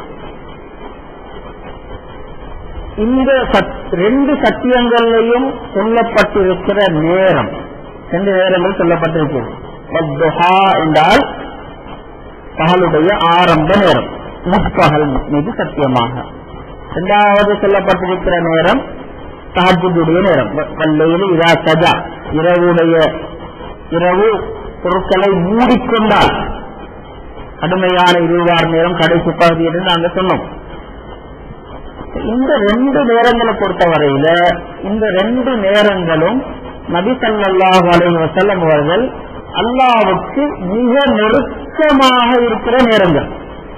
இந்த சத்- ரெண்டு சத்தியங்களையும் சொல்லப்பட்டிருக்கிற நேரம் ரெண்டு நேரங்கள் சொல்லப்பட்டிருக்கிறது வத்துஹா என்றால் பகலுடைய ஆரம்ப நேரம் முற்பகல் மீது சத்தியமாக இரண்டாவது சொல்லப்பட்டிருக்கிற நேரம் தஹஜுடைய நேரம் வ- வல்லையில் இதா சஜா இரவுடைய இரவு பொருட்களை மூடிக்கொண்டால் கடுமையான இருவார் நேரம் கடைசி பகுதி என்று நாங்கள் சொன்னோம் இந்த ரெண்டு நேரங்களை பொறுத்தவரையில இந்த ரெண்டு நேரங்களும் நபி ஸல்லல்லாஹு அலைஹி வஸல்லம் அவர்கள் அல்லாஹ்வுக்கு மிக நெருக்கமாக இருக்கிற நேரங்கள்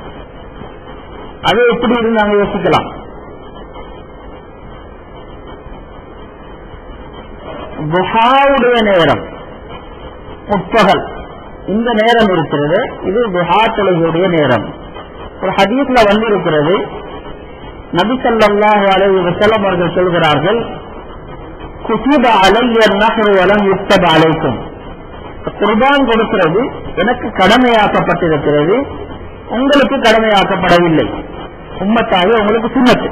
அதை எப்படி இருந்து நாங்க யோசிக்கலாம் துஹாவுடைய நேரம் முற்பகல் இந்த நேரம் இருக்கிறது இது துஹா தொழுகையுடைய நேரம் ஒரு ஹதீஸ்ல வந்து இருக்கிறது நபி ஸல்லல்லாஹு அலைஹி வஸல்லம் அவர்கள் சொல்கிறார்கள் குசிப அலைய நஹ்ரு வலம் யுக்தப அலைக்கும் குர்பான் கொடுக்கிறது எனக்கு கடமையாக்கப்பட்டிருக்கிறது உங்களுக்கு கடமையாக்கப்படவில்லை உம்மத்தாக உங்களுக்கு சுண்ணத்து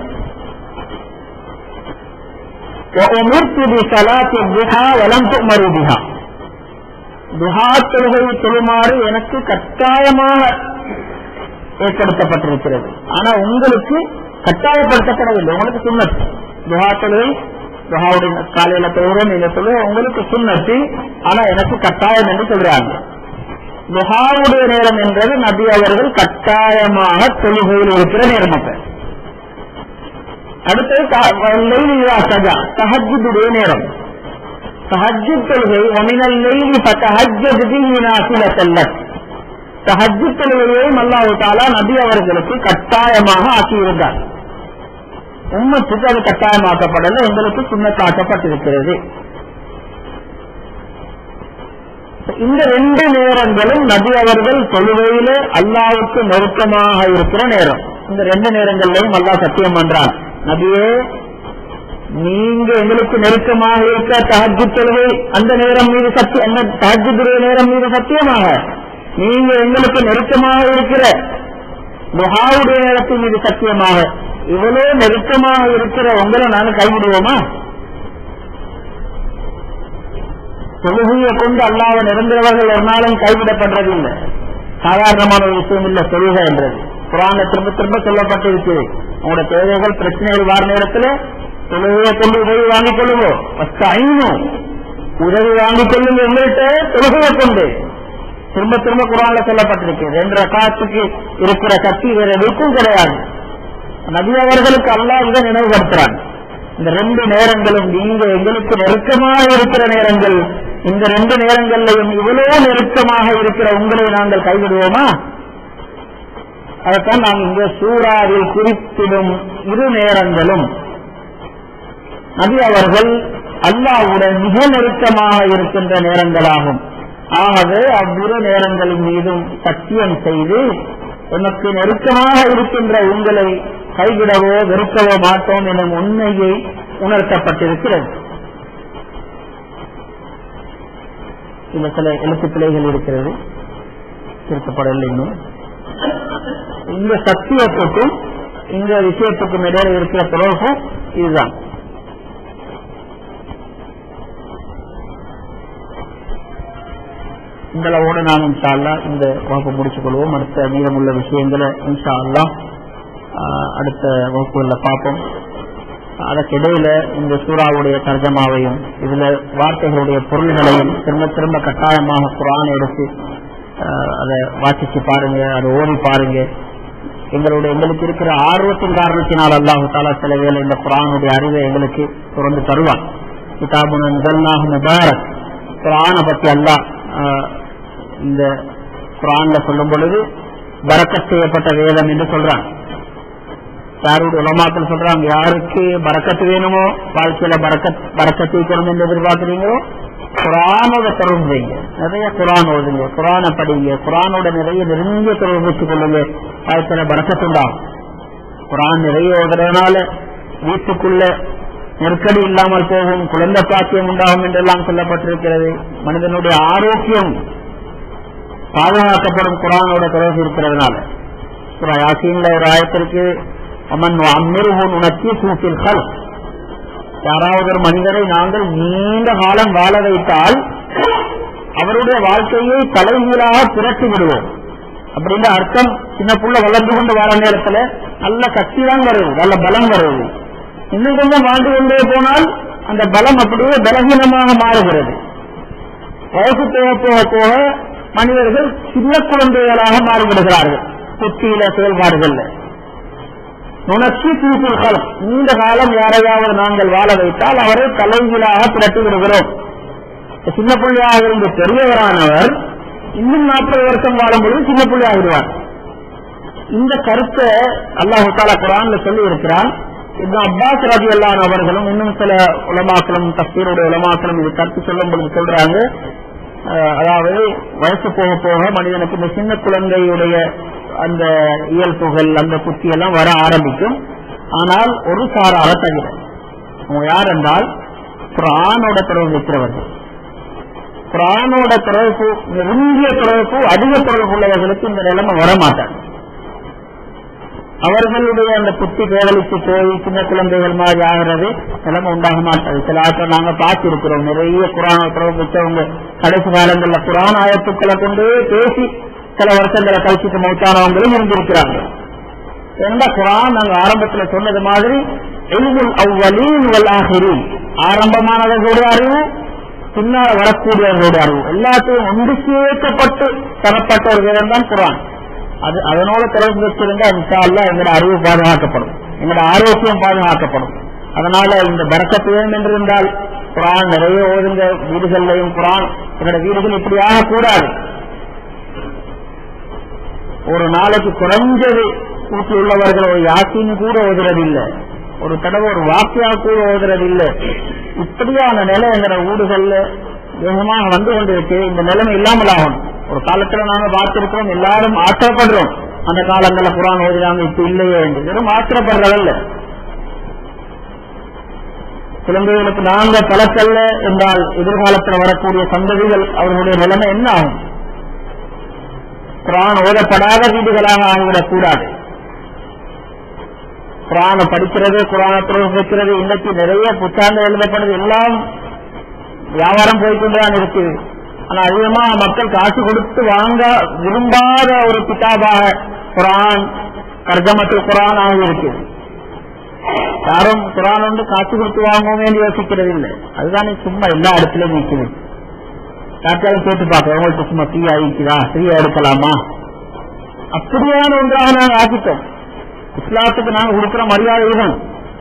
وأمرت بصلاة الضحى ولم تؤمروا بها துஹா தொழுகை தொழுமாறு எனக்கு கட்டாயமாக ஏற்படுத்தப்பட்டிருக்கிறது ஆனா உங்களுக்கு கட்டாயப்படுத்தப்படவில்லை உங்களுக்கு சுண்ணத்து துஹா தொழுகை துஹாவுடைய காலையில தொழுகிறோம் நீங்க சொல்லுங்க உங்களுக்கு சுண்ணத்து ஆனா எனக்கு கட்டாயம் என்று சொல்றாங்க துஹாவுடைய நேரம் என்றது நபி அவர்கள் கட்டாயமாக தொழுகையில் இருக்கிற நேரம் அப்ப அடுத்தது சஜா தஹஜுடைய நேரம் தஹஜ்ஜுத் தொழுகை ஒமினல் நெய்தி ஃபதஹஜ்ஜத் பிஹி நாஃபிலத்தல் லக் தஹஜ்ஜுத் தொழுகையையும் அல்லாஹ் தஆலா நபி அவர்களுக்கு கட்டாயமாக ஆக்கியிருந்தார் உம்மத்துக்கு அது கட்டாயமாக்கப்படல எங்களுக்கு சுண்ணத்தாக்கப்பட்டிருக்கிறது இந்த ரெண்டு நேரங்களும் நபி அவர்கள் தொழுகையிலே அல்லாவுக்கு நெருக்கமாக இருக்கிற நேரம் இந்த ரெண்டு நேரங்களையும் அல்லாஹ் சத்தியம் பண்றான் நபியே நீங்க எங்களுக்கு நெருக்கமாக இருக்க தஹஜு தொழுகை அந்த நேரம் மீது சத்திய அந்த தஹஜுடைய நேரம் மீது சத்தியமாக நீங்க எங்களுக்கு நெருக்கமாக இருக்கிற முகாவுடைய நேரத்தின் மீது சத்தியமாக இவ்வளவு நெருக்கமாக இருக்கிற உங்களை நாங்க கைவிடுவோமா தொழுகையை கொண்டு அல்லாத நிரந்தரவர்கள் ஒரு நாளும் கைவிடப்படுறது இல்லை சாதாரணமான ஒரு விஷயம் இல்ல தொழுகை என்றது குரான திரும்ப திரும்ப சொல்லப்பட்டிருக்கு உங்களோட தேவைகள் பிரச்சனைகள் வார நேரத்தில் தொழுகையை கொண்டு உதவி வாங்கிக் கொள்ளுவோம் ஃபர்ஸ்ட் ஐனும் உதவி வாங்கிக் கொள்ளுங்க எங்கள்கிட்ட தொழுகையை கொண்டு திரும்ப திரும்ப குரான்ல சொல்லப்பட்டிருக்கு ரெண்டு ரகாத்துக்கு இருக்கிற சக்தி வேற எதுக்கும் கிடையாது நபி அவர்களுக்கு அல்லாஹ் இதை நினைவுபடுத்துறாங்க இந்த ரெண்டு நேரங்களும் நீங்க எங்களுக்கு நெருக்கமாக இருக்கிற நேரங்கள் இந்த ரெண்டு நேரங்கள்லையும் இவ்வளவு நெருக்கமாக இருக்கிற உங்களை நாங்கள் கைவிடுவோமா அதைத்தான் நாம் இங்கே சூறாவில் குறிப்பிடும் இரு நேரங்களும் நபி அவர்கள் அல்லாவுடன் மிக நெருக்கமாக இருக்கின்ற நேரங்களாகும் ஆகவே அவ்விரு நேரங்களின் மீதும் சத்தியம் செய்து உனக்கு நெருக்கமாக இருக்கின்ற உங்களை கைவிடவோ வெறுக்கவோ மாட்டோம் எனும் உண்மையை உணர்த்தப்பட்டிருக்கிறது இந்த சில எழுத்து பிழைகள் இருக்கிறது திருத்தப்படவில்லை இன்னும் இந்த சத்தியத்துக்கும் இந்த விஷயத்துக்கும் இடையில இருக்கிற தொடர்பு இதுதான் இந்த அளவோடு நாம் இன்ஷா அல்லா இந்த வகுப்பு முடிச்சுக் கொள்வோம் அடுத்த மீதமுள்ள விஷயங்களை இன்ஷா அல்லா ஆஹ், அடுத்த வகுப்புகளில் பார்ப்போம் அதற்கிடையில இந்த சூறாவுடைய தர்ஜமாவையும் இதுல வார்த்தைகளுடைய பொருள்களையும் திரும்ப திரும்ப கட்டாயமாக குரான் எடுத்து ஆஹ், அதை வாசிச்சு பாருங்க அதை ஓடி பாருங்க எங்களுடைய எங்களுக்கு இருக்கிற ஆர்வத்தின் காரணத்தினால் அல்லாஹு தாலா சில வேளை இந்த குரானுடைய அறிவை எங்களுக்கு தொடர்ந்து தருவான் கிதாபுன் முபாரக் குரானை பத்தி அல்லாஹ் ஆஹ், இந்த குரான்ல சொல்லும் பொழுது பரக்கத் செய்யப்பட்ட வேதம் என்று சொல்றான் யாருடைய உலமாக்கள் சொல்றாங்க யாருக்கு பரக்கத்து வேணுமோ வாழ்க்கையில பரக்கத் பரக்கத்தை கொண்டு என்று எதிர்பார்க்கிறீங்களோ குரானோட தொடர்பு வைங்க நிறைய குரான் ஓதுங்க குரானை படிங்க குரானோட நிறைய நெருங்கிய தொடர்பு வச்சுக் கொள்ளுங்க வாழ்க்கையில பரக்கத்துண்டாகும் குரான் நிறைய ஓதுறதுனால வீட்டுக்குள்ள நெருக்கடி இல்லாமல் போகும் குழந்தை பாக்கியம் உண்டாகும் என்றெல்லாம் சொல்லப்பட்டிருக்கிறது மனிதனுடைய ஆரோக்கியம் பாதுகாக்கப்படும் குரானோட தொடர்பு இருக்கிறதுனால சூரா யாசீன்ல ஒரு ஆயத்திற்கு அமன் அம்மிருஹூன் உணர்ச்சி சூசில் ஹல் யாராவது ஒரு மனிதரை நாங்கள் நீண்ட காலம் வாழ வைத்தால் அவருடைய வாழ்க்கையை தலைகீழாக புரட்டி விடுவோம் அப்படின்ற அர்த்தம் சின்ன புள்ள வளர்ந்து கொண்டு வர நேரத்துல நல்ல சக்தி தான் வருது நல்ல பலம் வருது இன்னும் கொஞ்சம் வாழ்ந்து கொண்டே போனால் அந்த பலம் அப்படியே பலகீனமாக மாறுகிறது வயசு போக போக போக மனிதர்கள் சின்ன குழந்தைகளாக மாறிவிடுகிறார்கள் புத்தியில செயல்பாடுகள்ல நுணர்ச்சி தூக்கில் காலம் நீண்ட காலம் யாரையாவது நாங்கள் வாழ வைத்தால் அவரை தலைகீழாக புரட்டி விடுகிறோம் சின்ன பிள்ளையாக இருந்து பெரியவரானவர் இன்னும் நாற்பது வருஷம் வாழும் பொழுது சின்ன பிள்ளையாகிடுவார் இந்த கருத்தை அல்லாஹு தாலா குரான்ல சொல்லி இருக்கிறான் இந்த அப்பாஸ் ரபி அல்லான் அவர்களும் இன்னும் சில உலமாக்களும் தஸ்தீருடைய உலமாக்களும் இது கருத்து சொல்லும் பொழுது சொல்றாங்க அஹ், அதாவது வயசு போக போக மனிதனுக்கு இந்த சின்ன குழந்தையுடைய அந்த இயல்புகள் அந்த புத்தி எல்லாம் வர ஆரம்பிக்கும் ஆனால் ஒரு சாரார தவிர அவங்க யார் என்றால் குரானோட தொடர்பு வைக்கிறவர்கள் குரானோட தொடர்பு நெருங்கிய தொடர்பு அதிக தொடர்பு உள்ளவர்களுக்கு இந்த நிலைமை வரமாட்டாங்க அவர்களுடைய அந்த புத்தி பேரழித்து போய் சின்ன குழந்தைகள் மாதிரி ஆகிறது நிலைமை உண்டாக மாட்டாது சில ஆட்கள் நாங்க பார்த்திருக்கிறோம் நிறைய குரான தொடர்பு வச்சவங்க கடைசி காலங்கள்ல குரான ஆயத்துக்களை கொண்டு பேசி சில வருஷங்களை கழிச்சுட்டு மௌத்தானவங்களும் இருந்திருக்கிறாங்க எந்த குரான் நாங்க ஆரம்பத்துல சொன்னது மாதிரி எல்முல் அவ்வளீன் வல்லாஹிரீன் ஆரம்பமானவர்களுடைய அறிவு பின்னால் வரக்கூடியவர்களுடைய அறிவு எல்லாத்தையும் ஒன்று சேர்க்கப்பட்டு தரப்பட்ட ஒரு வேதம் தான் குரான் அது அதனோட தொடர்பு வச்சிருந்தா இன்ஷா அல்லாஹ் எங்களோட அறிவு பாதுகாக்கப்படும் எங்களோட ஆரோக்கியம் பாதுகாக்கப்படும் அதனால இந்த பரக்கத்து வேண்டும் என்றிருந்தால் குரான் நிறைய ஓதுங்க வீடுகள்லையும் குரான் எங்களோட வீடுகள் இப்படி ஆகக்கூடாது ஒரு நாளைக்கு குறைஞ்சது கூட்டி உள்ளவர்கள் ஒரு யாத்தின்னு கூட ஓதுறதில்லை ஒரு தடவை ஒரு வாக்கியா கூட ஓதுறதில்லை இப்படியான நிலை எங்களோட ஊடுகள்ல வேகமாக வந்து கொண்டிருக்கு இந்த நிலைமை இல்லாமல் ஆகணும் ஒரு காலத்துல நாங்க பார்த்திருக்கிறோம் எல்லாரும் ஆத்திரப்படுறோம் அந்த காலங்கள்ல குரான் ஓதினாங்க இப்ப இல்லையே என்று வெறும் ஆத்திரப்படுறதல்ல குழந்தைகளுக்கு நாங்க பழக்கல்ல என்றால் எதிர்காலத்தில் வரக்கூடிய சந்ததிகள் அவர்களுடைய நிலைமை என்ன ஆகும் குரான் ஓதப்படாத வீடுகளாக ஆகிவிடக் கூடாது குரானை படிக்கிறது குரானை தொடர்பு வைக்கிறது இன்னைக்கு நிறைய புத்தாண்டு எழுதப்படுது எல்லாம் வியாபாரம் போய்கொண்டுதான் இருக்குது ஆனா அதிகமா மக்கள் காசு கொடுத்து வாங்க விரும்பாத ஒரு கிதாபாக குரான் கர்ஜமத்து குரான் ஆகி இருக்குது யாரும் குரான் வந்து காசு கொடுத்து வாங்குவோமே யோசிக்கிறது இல்லை அதுதானே சும்மா எல்லா இடத்துலயும் நிற்குது யாருக்காவது கேட்டு பார்க்க உங்களுக்கு சும்மா ஃப்ரீயா இருக்குதா ஃப்ரீயா எடுக்கலாமா அப்படியான ஒன்றாக நாங்கள் ஆக்கிட்டோம் இஸ்லாத்துக்கு நாங்கள் கொடுக்கிற மரியாதை இதுதான்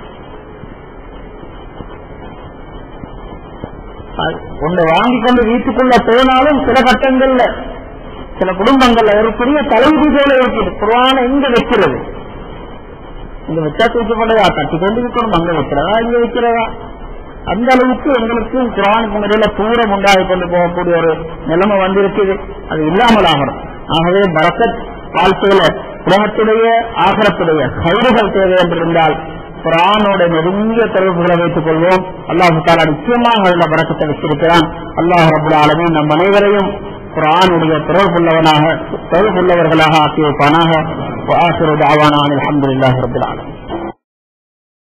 ஒன்றை வாங்கி கொண்டு வீட்டுக்குள்ள போனாலும் சில கட்டங்கள்ல சில குடும்பங்கள்ல ஒரு பெரிய தலைவி போல இருக்குது குரான எங்க வைக்கிறது இங்க வச்சா தூக்கப்படவா தட்டி கொண்டு இருக்கணும் அங்க வைக்கிறதா இங்க வைக்கிறதா அந்த அளவுக்கு எங்களுக்கு குரானுக்கு இடையில தூரம் உண்டாகி கொண்டு போகக்கூடிய ஒரு நிலைமை வந்திருக்குது அது இல்லாமல் ஆகணும் ஆகவே பரக்கத் வாழ்க்கையில உலகத்துடைய ஆகரத்துடைய கயிறுகள் தேவை என்றிருந்தால் குரானோட நெருங்கிய தொடர்புகளை வைத்துக் கொள்வோம் அல்லாஹு தாலா நிச்சயமாக உள்ள பறக்கத்தை வச்சிருக்கிறான் அல்லாஹ் ரபுல் ஆலமே நம் அனைவரையும் குரானுடைய தொடர்புள்ளவனாக தொடர்புள்ளவர்களாக ஆக்கி வைப்பானாக ஆசிரியர் தாவான அலமதுல்லாஹ் ரபுல் ஆலம்